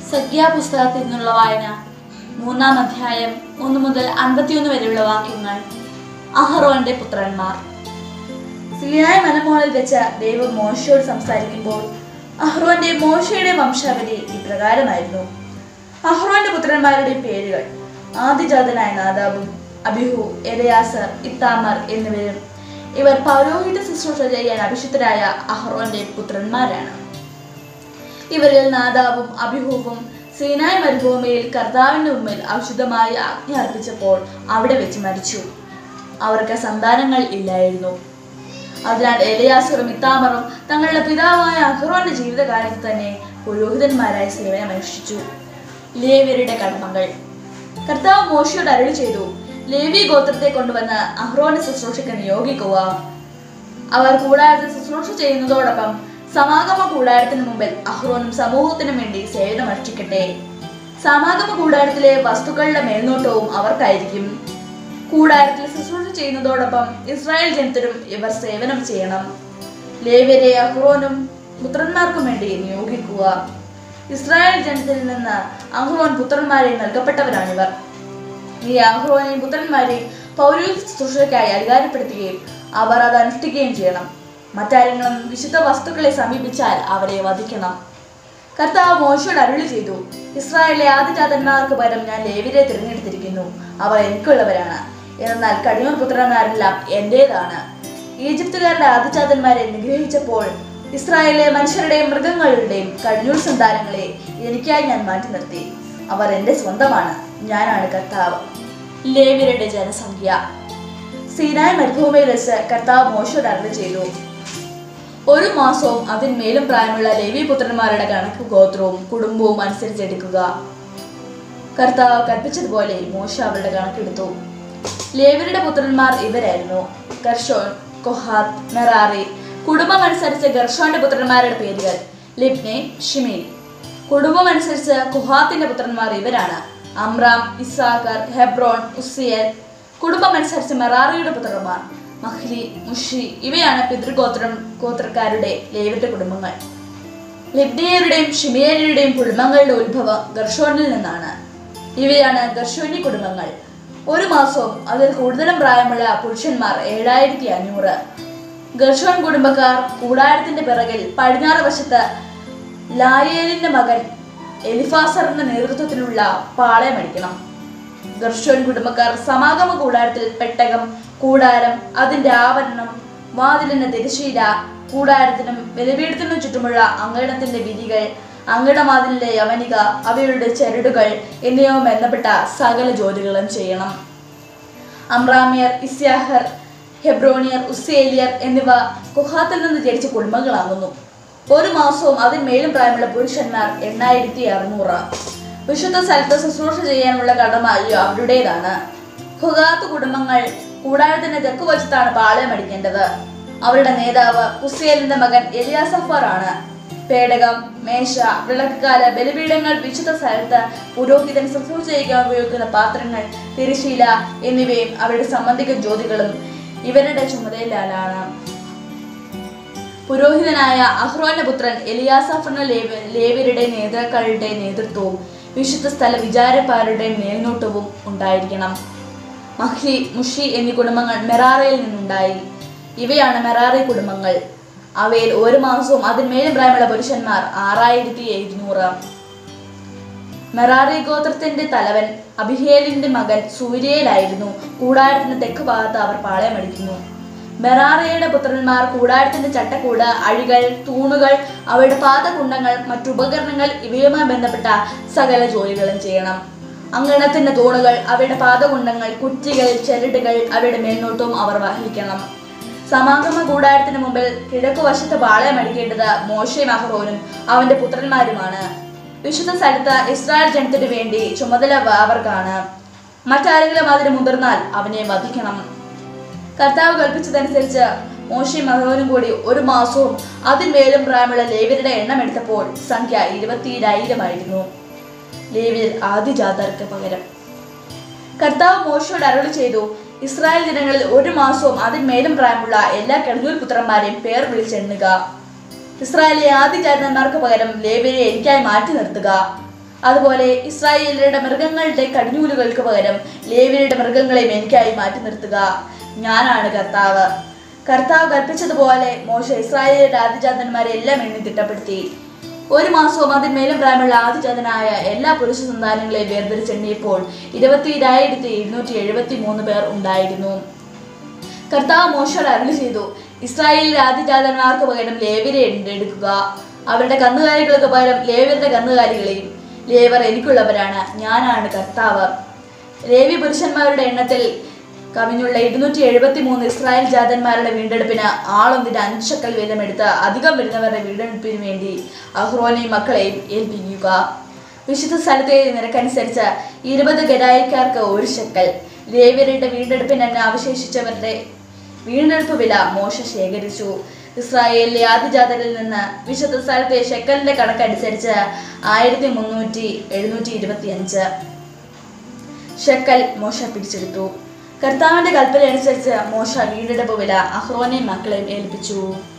സംഖ്യാപുസ്തകത്തിൽ നിന്നുള്ള വായന മൂന്നാം അധ്യായം ഒന്ന് മുതൽ അൻപത്തിയൊന്ന് വരെയുള്ള വാക്യങ്ങൾ അഹറോന്റെ പുത്രന്മാർ സിയായ മലമോളിൽ വെച്ച് ദൈവം മോശയോട് സംസാരിക്കുമ്പോൾ അഹ്റോന്റെ മോശയുടെ വംശാവലി ഇപ്രകാരമായിരുന്നു അഹ്റോന്റെ പുത്രന്മാരുടെ പേരുകൾ ആദിജാതനായ നാദാബും അബിഹു എലയാസർ ഇത്താമർ എന്നിവരും ഇവർ പൗരോഹിത ശുശ്രൂഷ ചെയ്യാൻ അഭിഷിക്തരായ അഹ്റോന്റെ പുത്രന്മാരാണ് ഇവരിൽ നാദാവും അഭിഹൂവും സീനായ് മരുഭൂമിയിൽ കർത്താവിന്റെ മുമ്പിൽ ഔഷധമായി ആജ്ഞ അർപ്പിച്ചപ്പോൾ അവിടെ വെച്ച് മരിച്ചു അവർക്ക് സന്താനങ്ങൾ ഇല്ലായിരുന്നു അതിനാൽ എലിയാസുറും ഇത്താമറും തങ്ങളുടെ പിതാവായ അഹ്റോന്റെ ജീവിതകാലത്ത് തന്നെ പുരോഹിതന്മാരായി സേവനമനുഷ്ഠിച്ചു ലേവ്യരുടെ കടമകൾ കർത്താവ് മോശയോട് അരുളി ചെയ്തു ലേവി ഗോത്രത്തെ കൊണ്ടുവന്ന് അഹ്റോന്റെ ശുശ്രൂഷയ്ക്ക് നിയോഗിക്കുക അവർ കൂടാരത്തിൽ ശുശ്രൂഷ ചെയ്യുന്നതോടൊപ്പം സമാഗമ കൂടാരത്തിന് മുമ്പിൽ അഹ്റോനും സമൂഹത്തിനും വേണ്ടി സേവനമനുഷ്ഠിക്കട്ടെ സമാഗമ കൂടാരത്തിലെ വസ്തുക്കളുടെ മേൽനോട്ടവും അവർക്കായിരിക്കും കൂടാരത്തിൽ ശുശ്രൂഷ ചെയ്യുന്നതോടൊപ്പം ഇസ്രായേൽ ജനത്തിനും ഇവർ സേവനം ചെയ്യണം ലേവ്യരെ അഹ്റോനും പുത്രന്മാർക്കും വേണ്ടി നിയോഗിക്കുക ഇസ്രായേൽ ജനത്തിൽ നിന്ന് അഹ്റോൻ പുത്രന്മാരെ നൽകപ്പെട്ടവരാണിവർ ഈ അഹ്റോനെയും പുത്രന്മാരെയും പൗരോഹിത ശുശ്രൂഷയ്ക്കായി അധികാരപ്പെടുത്തുകയും അവർ അത് അനുഷ്ഠിക്കുകയും ചെയ്യണം മറ്റാരെങ്കിലും വിശുദ്ധ വസ്തുക്കളെ സമീപിച്ചാൽ അവരെ വധിക്കണം കർത്താവ് മോശയോട് അരുളി ചെയ്തു ഇസ്രായേലിലെ ആദിജാതന്മാർക്ക് പകരം ഞാൻ ലേവിരെ തിരഞ്ഞെടുത്തിരിക്കുന്നു അവർ എനിക്കുള്ളവരാണ് എന്നാൽ കടിമ പുത്രന്മാരെല്ലാം എന്റേതാണ് ഈജിപ്തുകാരുടെ ആദിജാതന്മാരെ നിഗ്രഹിച്ചപ്പോൾ ഇസ്രായേലിലെ മനുഷ്യരുടെയും മൃഗങ്ങളുടെയും കടിഞ്ഞൂൽ സന്താനങ്ങളെ എനിക്കായി ഞാൻ മാറ്റി നിർത്തി അവർ എന്റെ സ്വന്തമാണ് ഞാനാണ് കർത്താവ് ലേവിയരുടെ ജനസംഖ്യ സീനായ് മരുഭൂമിയിൽ വെച്ച് കർത്താവ് മോശയോട് അരുളി ചെയ്തു ഒരു മാസവും അതിന്മേലും പ്രായമുള്ള ലേവി പുത്രന്മാരുടെ കണക്ക് ഗോത്രവും കുടുംബവും അനുസരിച്ചെടുക്കുക കർത്താവ് കൽപ്പിച്ചതുപോലെ മോശ അവരുടെ കണക്കെടുത്തു ലേവരുടെ പുത്രന്മാർ ഇവരായിരുന്നു ഗർഷോൻ കൊഹാത്ത് മെറാറി കുടുംബം അനുസരിച്ച് ഗർഷോന്റെ പുത്രന്മാരുടെ പേരുകൾ ലിബ്നെ ഷിമി കുടുംബം അനുസരിച്ച് കുഹാത്തിന്റെ പുത്രന്മാർ ഇവരാണ് അമ്രാം ഇസാഖർ ഹെബ്രോൺ ഉസിയൽ കുടുംബം അനുസരിച്ച് മെറാറിയുടെ പുത്രന്മാർ മഹ്ലി മുഷി ഇവയാണ് പിതൃഗോത്രം ഗോത്രക്കാരുടെ ലേവിന്റെ കുടുംബങ്ങൾ ലിബ്നിയരുടെയും ഷിമിയരുടെയും കുടുംബങ്ങളുടെ ഉത്ഭവം ഗർഷോനിൽ നിന്നാണ് ഇവയാണ് ഗർഷോനി കുടുംബങ്ങൾ ഒരു മാസവും അതിൽ കൂടുതലും പ്രായമുള്ള പുരുഷന്മാർ ഏഴായിരത്തി അഞ്ഞൂറ് ഗർഷോൻ കുടുംബക്കാർ കൂടാരത്തിന്റെ പിറകിൽ പടിഞ്ഞാറ് വശത്ത് ലായേലിന്റെ മകൻ എലിഫാസറിന്റെ നേതൃത്വത്തിലുള്ള പാളയമടിക്കണം ഗർഷോൻ കുടുംബക്കാർ സമാഗമ കൂടാരത്തിൽ പെട്ടകം കൂടാരം അതിന്റെ ആവരണം വാതിലിന്റെ തിരശീല കൂടാരത്തിനും ബലിപീഠത്തിനും ചുറ്റുമുള്ള അങ്കണത്തിന്റെ വിധികൾ അങ്കണവാതിലിന്റെ യവനിക അവയുടെ ചരടുകൾ എന്നിവ ബന്ധപ്പെട്ട സകല ജോലികളും ചെയ്യണം അമ്രാമിയർ ഇസ്യാഹർ ഹെബ്രോണിയർ ഉസേലിയർ എന്നിവ കുഹാത്തിൽ നിന്ന് ജനിച്ച കുടുംബങ്ങളാകുന്നു ഒരു മാസവും അതിന്മേലും പ്രായമുള്ള പുരുഷന്മാർ എണ്ണായിരത്തി അറുന്നൂറ് വിശുദ്ധ സ്ഥലത്ത് ശുശ്രൂഷ ചെയ്യാനുള്ള കടമ അവരുടേതാണ് ഹുഗാത്ത് കുടുംബങ്ങൾ കൂടാരത്തിന്റെ തെക്ക് വശത്താണ് പാളയം അടിക്കേണ്ടത് അവരുടെ നേതാവ് ഉസേലിന്റെ മകൻ എലിയാസഫർ ആണ് പേടകം മേശ വിളക്കുകാല ബലിപീഠങ്ങൾ വിശുദ്ധ സ്ഥലത്ത് പുരോഹിതൻ ശുശ്രൂഷ ചെയ്യാൻ ഉപയോഗിക്കുന്ന പാത്രങ്ങൾ തിരശീല എന്നിവയും അവരുടെ സംബന്ധിക ജ്യോതികളും ഇവരുടെ ചുമതലയിലാണ് പുരോഹിതനായ അഹ്റോന്റെ പുത്രൻ എലിയാസഫറിന് ലേവ- ലേവ്യരുടെ നേതാക്കളുടെ നേതൃത്വവും വിശുദ്ധ സ്ഥല വിചാരക്കാരുടെ മേൽനോട്ടവും ഉണ്ടായിരിക്കണം മഹ്ലി മുഷി എന്നീ കുടുംബങ്ങൾ മെറാറയിൽ നിന്നുണ്ടായി ഇവയാണ് മെറാറി കുടുംബങ്ങൾ അവയിൽ ഒരു മാസവും അതിന്മേലും പ്രായമുള്ള പുരുഷന്മാർ ആറായിരത്തി എഴുന്നൂറ് മെറാറി ഗോത്രത്തിന്റെ തലവൻ അബിഹേലിന്റെ മകൻ സൂര്യയിലായിരുന്നു കൂടാരത്തിന്റെ തെക്ക് ഭാഗത്ത് അവർ പാളയമടിക്കുന്നു മെറാറിയുടെ പുത്രന്മാർ കൂടാരത്തിന്റെ ചട്ടക്കൂട് അഴികൾ തൂണുകൾ അവയുടെ പാദകുണ്ടങ്ങൾ മറ്റുപകരണങ്ങൾ ഇവയുമായി ബന്ധപ്പെട്ട സകല ജോലികളും ചെയ്യണം അങ്കണത്തിന്റെ തൂണുകൾ അവയുടെ പാദകുണ്ടങ്ങൾ കുറ്റികൾ ചരടുകൾ അവയുടെ മേൽനോട്ടവും അവർ വഹിക്കണം സമാഗമ കൂടാരത്തിന് മുമ്പിൽ കിഴക്ക് വശത്ത് പാളയമടിക്കേണ്ടത് മോശയും അഹ്റോനും അവന്റെ പുത്രന്മാരുമാണ് വിശുദ്ധ സ്ഥലത്ത് ഇസ്രായേൽ ജനത്തിനു വേണ്ടി ചുമതല അവർക്കാണ് മറ്റാരെങ്കിലും അതിന് മുതിർന്നാൽ അവനെ വധിക്കണം കർത്താവ് കൽപ്പിച്ചതനുസരിച്ച് മോശയും അഹ്റോനും കൂടി ഒരു മാസവും അതിന്മേലും പ്രായമുള്ള ലേവ്യരുടെ എണ്ണം എടുത്തപ്പോൾ സംഖ്യ ഇരുപത്തിരായിരമായിരുന്നു ലേവ്യർ ആദിജാതർക്ക് പകരം കർത്താവ് മോശയോട് അരുളി ചെയ്തു ഇസ്രായേൽ ജനങ്ങളിൽ ഒരു മാസവും അതിന്മേലും പ്രായമുള്ള എല്ലാ കെടുന്നൂൽ പുത്രന്മാരെയും പേർ വിളിച്ചെണ്ണുക ഇസ്രായേലിലെ ആദ്യ ജാതന്മാർക്ക് പകരം ലേബിയെ എനിക്കായി മാറ്റി നിർത്തുക അതുപോലെ ഇസ്രായേലിയുടെ മൃഗങ്ങളുടെ കടിഞ്ഞൂലുകൾക്ക് പകരം ലേവിയുടെ മൃഗങ്ങളെയും എനിക്കായി മാറ്റി നിർത്തുക ഞാനാണ് കർത്താവ് കർത്താവ് കൽപ്പിച്ചതുപോലെ മോശ ഇസ്രായേലിന്റെ ആദിജാതന്മാരെ എല്ലാം എണ്ണി തിട്ടപ്പെടുത്തി ഒരു മാസവും അതിന്മേലും പ്രായമുള്ള ആദിജാതനായ എല്ലാ പുരുഷ സന്താനങ്ങളെയും വേർതിരിച്ചെണ്ണിയപ്പോൾ ഇരുപത്തിരായിരത്തി എഴുന്നൂറ്റി എഴുപത്തി മൂന്ന് പേർ ഉണ്ടായിരുന്നു കർത്താവ് മോശയോട് അരുളി ചെയ്തു ഇസ്രായേലിലെ ആദിജാതന്മാർക്ക് പകരം ലേവരെ എടുക്കുക അവരുടെ കന്നുകാലികൾക്ക് പകരം ലേവരുടെ കന്നുകാലികളെയും ലേവർ എനിക്കുള്ളവരാണ് ഞാനാണ് കർത്താവ് ലേവി പുരുഷന്മാരുടെ എണ്ണത്തിൽ കവിഞ്ഞുള്ള ഇരുന്നൂറ്റി എഴുപത്തി മൂന്ന് ഇസ്രായേൽ ജാതന്മാരുടെ വീണ്ടെടുപ്പിന് ആളൊന്നിന്റെ അഞ്ചക്കൽ വീതമെടുത്ത് അധികം വരുന്നവരുടെ വീണ്ടെടുപ്പിന് വേണ്ടി അഹ്റോനെയും മക്കളെയും ഏൽപ്പിക്കുക വിശുദ്ധ സ്ഥലത്തെ നിരക്കനുസരിച്ച് ഇരുപത് ഗരായിക്കാർക്ക് ഒരു ശക്കൽ ലേവ്യരുടെ വീണ്ടെടുപ്പിന് തന്നെ അവശേഷിച്ചവരുടെ വീണ്ടെടുപ്പ് വില മോശ ശേഖരിച്ചു ഇസ്രായേലിലെ ആദിജാതരിൽ നിന്ന് വിശുദ്ധ സ്ഥലത്തെ ഷെക്കലിന്റെ കണക്കനുസരിച്ച് ആയിരത്തി മുന്നൂറ്റി എഴുന്നൂറ്റി ഇരുപത്തി അഞ്ച് ഷെക്കൽ മോശ പിടിച്ചെടുത്തു കർത്താവിന്റെ കൽപ്പന അനുസരിച്ച് മോശ വീണ്ടെടുപ്പ് വില അഹ്റോനെയും മക്കളെയും ഏൽപ്പിച്ചു